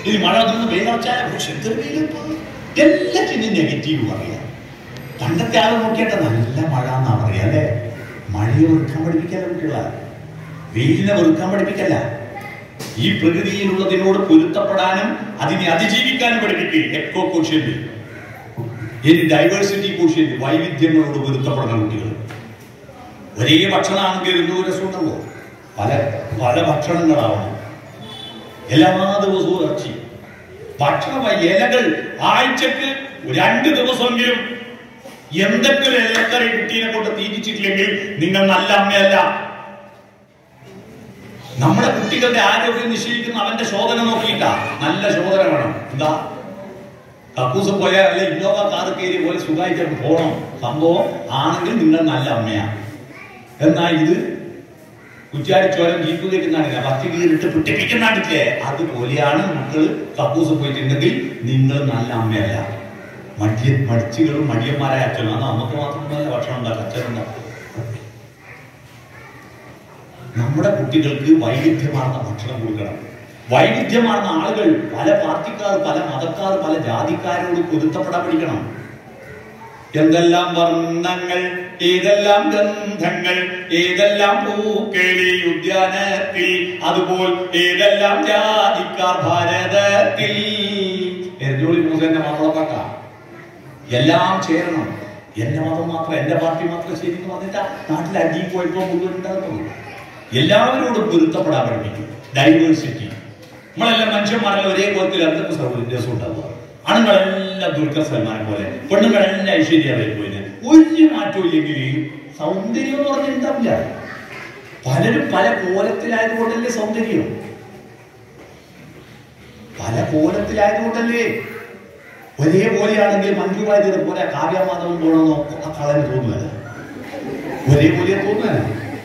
ഇനി മഴ നിന്ന് വെയിലറച്ചാൽ എന്തൊരു വെയിലിപ്പോ എല്ലാറ്റിനും നെഗറ്റീവ് പറയാം പണ്ടത്തെ ആൾ നോക്കിയിട്ട് നല്ല മഴ എന്നാ പറയാ അല്ലേ മഴയെ വെറുക്കാൻ പഠിപ്പിക്കല്ല കുട്ടികളെ വെയിലിനെ വെറുക്കാൻ പഠിപ്പിക്കല്ല ഈ പ്രകൃതിയിലുള്ളതിനോട് പൊരുത്തപ്പെടാനും അതിനെ അതിജീവിക്കാനും പഠിപ്പിക്കുക എക്കോ കോഷ്യന്റ് ഇനി ഡൈവേഴ്സിറ്റി കോഷ്യന്റ് വൈവിധ്യങ്ങളോട് പൊരുത്തപ്പെടണം കുട്ടികൾ ഒരേ ഭക്ഷണമാണെങ്കിൽ എന്തോ രസമുണ്ടല്ലോ പല പല ഭക്ഷണങ്ങളാവണം എല്ലാ ദിവസവും ഇറച്ചി ഭക്ഷണ ഇലകൾ ആഴ്ചക്ക് രണ്ട് ദിവസമെങ്കിലും എന്തൊക്കെ ഇലക്കറി കുട്ടീനെ കൊണ്ട് തീറ്റിച്ചിട്ടില്ലെങ്കിൽ നിങ്ങൾ നല്ല അമ്മയല്ല നമ്മുടെ കുട്ടികളുടെ ആരോഗ്യം നിശ്ചയിക്കുന്ന അവന്റെ ശോധന നോക്കിയിട്ടാ നല്ല ശോധന വേണം എന്താ കക്കൂസ് പോയാൽ അല്ലെ ഇന്നോവ കാർ കയറി പോലെ സുഖമായിട്ട് പോകണം സംഭവം ആണെങ്കിൽ നിങ്ങൾ നല്ല അമ്മയാണ് എന്നാ ഇത് കുറ്റാടിച്ചോരം ജീപ്പ് കയറ്റുന്നാണില്ല പത്തി കീറിട്ട് പിട്ടിപ്പിക്കുന്നാണില്ലേ അതുപോലെയാണ് മക്കൾ കക്കൂസ് പോയിട്ടുണ്ടെങ്കിൽ നിങ്ങൾ നല്ല അമ്മയല്ല മടിയ മടിച്ചുകളും മടിയന്മാരായ അച്ഛനും അത് നമുക്ക് മാത്രം നല്ല ഭക്ഷണം ഉണ്ടാക്കും അച്ഛനുണ്ടാക്കും നമ്മുടെ കുട്ടികൾക്ക് വൈവിധ്യമാർന്ന ഭക്ഷണം കൊടുക്കണം വൈവിധ്യമാർന്ന ആളുകൾ പല പാർട്ടിക്കാർ പല മതക്കാർ പല ജാതിക്കാരോട് പൊരുത്തപ്പെടാൻ പഠിക്കണം എന്തെല്ലാം വർണ്ണങ്ങൾ ഏതെല്ലാം ഗന്ധങ്ങൾ ഏതെല്ലാം പൂക്കളി ഉദ്യാനത്തിൽ അതുപോൽ ഏതെല്ലാം ജാതിക്കാർ ഭാരതത്തിൽ എരഞ്ഞോളി മൂസന്റെ മാപ്പിളപ്പാക്ക എല്ലാം ചേരണം എന്റെ മതം മാത്രം എന്റെ പാർട്ടി മാത്രം ശരിക്കും വന്നിട്ട് നാട്ടിൽ അടിയിൽ പോയപ്പോ മുഴുവൻ ഉണ്ടാകുന്നു എല്ലാവരോടും പൊരുത്തപ്പെടാൻ പഠിപ്പിക്കും ഡൈവേഴ്സിറ്റി നമ്മളെല്ലാം മനുഷ്യന്മാരെല്ലാം ഒരേ കോലത്തിൽ എന്തൊക്കെ സൗകര്യം ഉണ്ടാവുക ആണുങ്ങളെല്ലാം ദുൽഖർ സൽമാനെ പോലെ പെണ്ണുങ്ങളെല്ലാം ഐശ്വര്യ പോലെ ഒരു മാറ്റവും ഇല്ലെങ്കിൽ സൗന്ദര്യം എന്ന് പറഞ്ഞാൽ ഉണ്ടാവില്ല പലരും പല കോലത്തിലായതുകൊണ്ടല്ലേ സൗന്ദര്യം പല കോലത്തിലായതുകൊണ്ടല്ലേ ഒരേപോലെയാണെങ്കിൽ മഞ്ജു വാര്യരെ പോലെ കാവ്യമാധവൻ പോകണമെന്നോ ആ കളന് തോന്നുകയല്ല ഒരേപോലെ തോന്നുകയല്ല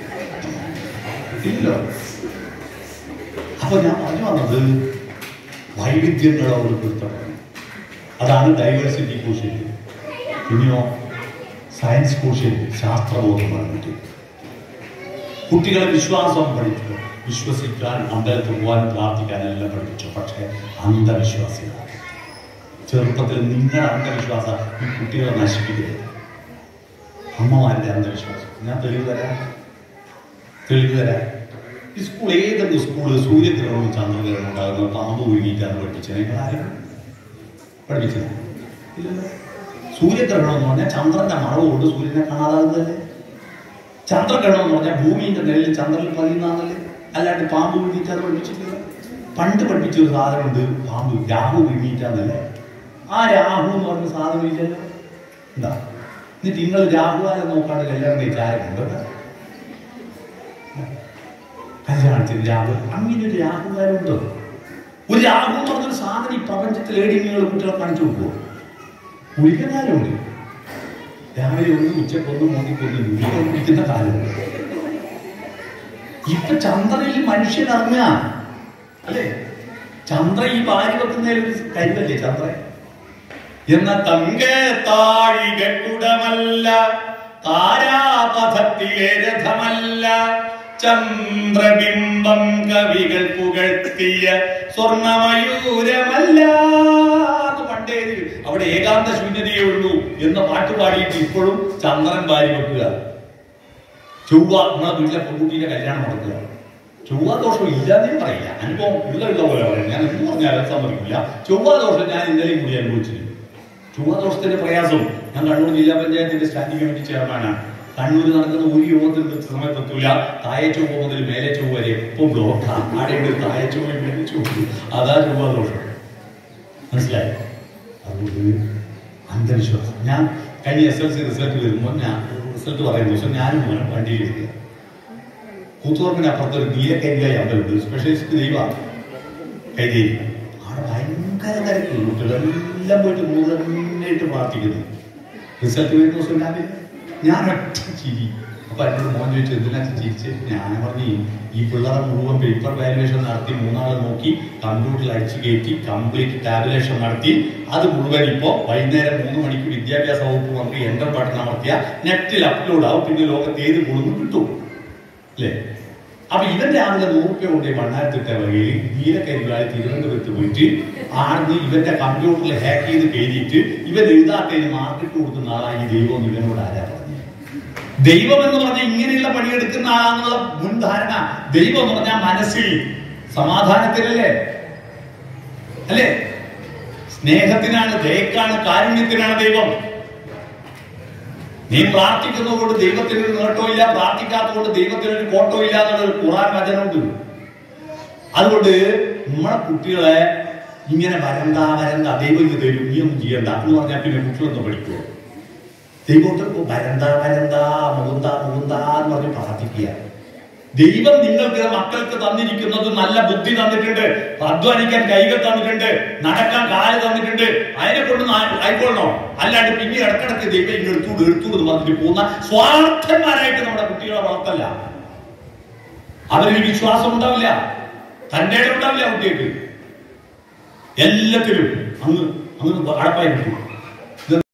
ഇല്ല അപ്പൊ ഞാൻ പറഞ്ഞു വന്നത് വൈവിധ്യങ്ങളോട് പൊരുത്തപ്പെടണം അതാണ് ഡൈവേഴ്സിറ്റി കോഷ്യന്റ് പിന്നെയോ സയൻസ് കോഷ്യന്റ് ശാസ്ത്രബോധം പറഞ്ഞിട്ട് കുട്ടികളെ വിശ്വാസം പഠിച്ചു വിശ്വസിക്കാൻ അമ്പലത്തിൽ പോകാൻ പ്രാർത്ഥിക്കാൻ എല്ലാം പഠിപ്പിച്ചു പക്ഷേ അന്ധവിശ്വാസികളാണ് ചെറുപ്പത്തിൽ നിങ്ങളുടെ അന്ധവിശ്വാസം ഈ കുട്ടികളെ നശിപ്പിക്കരുത് അമ്മമാരുടെ അന്ധവിശ്വാസം ഞാൻ തെളിവ് തരാം തെളിവ് തരാം ഈ സ്കൂൾ ഏതൊക്കെ സ്കൂള് സൂര്യഗ്രഹണവും ചന്ദ്രഗ്രഹണവും ഉണ്ടാകുന്ന പാമ്പ് ഒഴുകിയിട്ടാണ് പഠിപ്പിച്ചത് നിങ്ങൾ ആരും പഠിപ്പിച്ചത് ഇല്ലല്ലോ സൂര്യഗ്രഹണം എന്ന് പറഞ്ഞാൽ ചന്ദ്രന്റെ മറവ് കൊണ്ട് സൂര്യനെ കാണാതാകുന്നതല്ലേ ചന്ദ്രഗ്രഹണം എന്ന് പറഞ്ഞാൽ ഭൂമിന്റെ നിലയിൽ ചന്ദ്രനിൽ പതിയുന്നതല്ലേ അല്ലാണ്ട് പാമ്പ് വിഴുങ്ങിയിട്ടാണ് പഠിപ്പിച്ചിട്ടില്ല പണ്ട് പഠിപ്പിച്ച ഒരു സാധനമുണ്ട് പാമ്പ് രാഹു വിഴുങ്ങിയിട്ടാന്നല്ലേ ആ രാഹു എന്ന് പറഞ്ഞ സാധനം ഇല്ലല്ലോ എന്താ എന്നിട്ട് നിങ്ങൾ രാഹുവാനെ നോക്കാണ്ട് കല്യാണം കഴിച്ച ആരുണ്ട് കേട്ടോ കല്യാണത്തിന് രാഹു അങ്ങനെ ഒരു രാഹുകാരുണ്ടോ ഒരു രാഹു എന്ന് പറഞ്ഞൊരു സാധനം ഈ പ്രപഞ്ചത്തിൽ ഏടി നിങ്ങൾ കുട്ടികളെ കാണിച്ചു കൊടുക്കുമോ കുളിക്കാരുണ്ട് രാവിലെ ഒന്ന് ഉച്ചക്കൊന്ന് മൂന്നിക്കൊന്ന് ഗുളിക കുടിക്കുന്ന കാലമുണ്ട് ഇപ്പൊ ചന്ദ്രയിൽ മനുഷ്യൻ ഇറങ്ങുക അല്ലേ ചന്ദ്ര ഈ ഭാര്യ വെക്കുന്നതിൽ ഒരു കരുവല്ലേ ചന്ദ്ര എന്ന തങ്ക താഴികക്കുടമല്ല താരാപഥത്തിലെ രഥമല്ല ചന്ദ്രബിംബം കവികൾ പുകഴ്ത്തിയ സ്വർണമയൂരമല്ല അത് പണ്ടേ അവിടെ ഏകാന്ത ശൂന്യതയേ ഉള്ളൂ എന്ന പാട്ട് പാടിയിട്ട് ഇപ്പോഴും ചന്ദ്രൻ വാരി വെക്കുക ചൊവ്വ നമ്മളെ വീട്ടിലെ പെൺകുട്ടീന്റെ കല്യാണം നടക്കുക ചൊവ്വ ദോഷം ഇല്ലാതെയും പറയില്ല അനുഭവം ഉള്ള ഉള്ള പോലെ പറയാം ഞാൻ എന്ത് പറഞ്ഞാലും സമ്മതിക്കില്ല ചൊവ്വ ദോഷം ഞാൻ ഇന്നലെയും കൂടി അനുഭവിച്ചിരുന്നു ചൊവ്വ ദോഷത്തിന്റെ പ്രയാസം ഞാൻ കണ്ണൂർ ജില്ലാ പഞ്ചായത്തിന്റെ സ്റ്റാൻഡിംഗ് കമ്മിറ്റി ചെയർമാനാണ് കണ്ണൂർ നടക്കുന്ന ഒരു യോഗത്തിൽ കൃത്യ സമയത്ത് എത്തൂല താഴെ ചൊവ്വ മുതൽ മേലെ ചൊവ്വ വരെ എപ്പോൾ ബ്ലോക്കാണ് ആടെയുണ്ട് താഴെ ചൊവ്വ മേലെ ചൊവ്വ അതാ ചൊവ്വ ദോഷം മനസ്സിലായി അതുകൊണ്ട് അന്ധവിശ്വാസം ഞാൻ കഴിഞ്ഞ എസ് എൽ സി റിസൾട്ട് വരുമ്പോൾ ഞാൻ റിസൾട്ട് പറയുന്ന ദിവസം ഞാനും മോനും വണ്ടിയിൽ ഇരിക്കുക കൂത്തുപറമ്പിന് അപ്പുറത്ത് ഒരു നീലക്കരിയായി അമ്പലമുണ്ട് സ്പെഷ്യലിസ്റ്റ് ദൈവമാണ് കൈതേരി അവിടെ ഭയങ്കര തിരക്ക് കുട്ടികളെല്ലാം പോയിട്ട് മുഴുവനായിട്ട് പ്രാർത്ഥിക്കുന്നു റിസൾട്ട് വരുന്ന ദിവസം രാവിലെ ഞാൻ ഒറ്റ ചിരി അപ്പൊ എന്നോട് മോൻ ചോദിച്ചു എന്തിനാ ചിരിച്ച് ഞാൻ പറഞ്ഞു ഈ പിള്ളേരെ മുഴുവൻ പേപ്പർ വാലുവേഷൻ നടത്തി മൂന്നാളെ നോക്കി കമ്പ്യൂട്ടറിൽ അടിച്ചു കയറ്റി കംപ്ലീറ്റ് ടാബുലേഷൻ നടത്തി അത് മുഴുവൻ ഇപ്പോ വൈകുന്നേരം മൂന്ന് മണിക്ക് വിദ്യാഭ്യാസ വകുപ്പ് മന്ത്രി എൻ്റർ ബട്ടൺ അമർത്തിയ നെറ്റിൽ അപ്ലോഡ് ആവും പിന്നെ ലോകത്ത് ഏത് മുഴുവൻ കിട്ടും അല്ലേ അപ്പൊ ഇവൻ രാവിലെ നൂറുപ്യ കൊണ്ട് മണ്ണാരത്തിട്ട വകയിൽ നീലക്കരികാലി തിരുവനന്തപുരത്ത് പോയിട്ട് ആടുന്ന് ഇവന്റെ കമ്പ്യൂട്ടറിൽ ഹാക്ക് ചെയ്ത് കയറിയിട്ട് ഇവൻ എഴുതാത്തതിന് മാർക്കറ്റ് കൊടുക്കുന്ന ആളായി ഈ ദൈവം എന്ന് ഇവനോട് ആരാ പറഞ്ഞു ദൈവം എന്ന് പറഞ്ഞാൽ ഇങ്ങനെയുള്ള പണിയെടുക്കുന്ന ആളാന്നുള്ള മുൻധാരണ ദൈവം എന്ന് പറഞ്ഞാൽ മനസ്സിൽ സമാധാനത്തിലല്ലേ അല്ലേ സ്നേഹത്തിനാണ് ദയക്കാണ് കാരുണ്യത്തിനാണ് ദൈവം നീ പ്രാർത്ഥിക്കുന്നതുകൊണ്ട് ദൈവത്തിന് ഒരു നേട്ടമില്ല പ്രാർത്ഥിക്കാത്തതുകൊണ്ട് ദൈവത്തിന് ഒരു കോട്ടവും ഇല്ല എന്നുള്ളൊരു ഖുറാൻ വചനമുണ്ട് അതുകൊണ്ട് നമ്മളെ കുട്ടികളെ ഇങ്ങനെ വരണ്ട വരണ്ട ദൈവം ഇത് തരും നീ ഒന്നും ചെയ്യണ്ട എന്ന് പറഞ്ഞാൽ പിന്നെ കുട്ടികളൊന്നും പഠിക്കുമോ ദൈവത്തെ വരണ്ട വരണ്ട മുകുന്ത മുകുന്ത എന്ന് പറഞ്ഞ് പ്രാർത്ഥിക്കുക ദൈവം നിങ്ങൾക്ക് മക്കൾക്ക് തന്നിരിക്കുന്നത് നല്ല ബുദ്ധി തന്നിട്ടുണ്ട് അധ്വാനിക്കാൻ കൈകൾ തന്നിട്ടുണ്ട് നടക്കാൻ കാല് തന്നിട്ടുണ്ട് അതിനെ കൊണ്ട് നാ- ആയിക്കൊള്ളണോ അല്ലാണ്ട് പിന്നെ ഇടക്കിടക്ക് ദൈവം ഇങ്ങ് എടുത്തുകൂട് എടുത്തുകൂട് പറഞ്ഞിട്ട് പോകുന്ന സ്വാർത്ഥന്മാരായിട്ട് നമ്മുടെ കുട്ടികളെ വളർത്തല്ല അവരിൽ വിശ്വാസം ഉണ്ടാവില്ല തന്റെ ഉണ്ടാവില്ല കുട്ടികൾക്ക് എല്ലാത്തിലും അങ്ങ് അങ്ങ് അടപ്പായി നിൽക്കും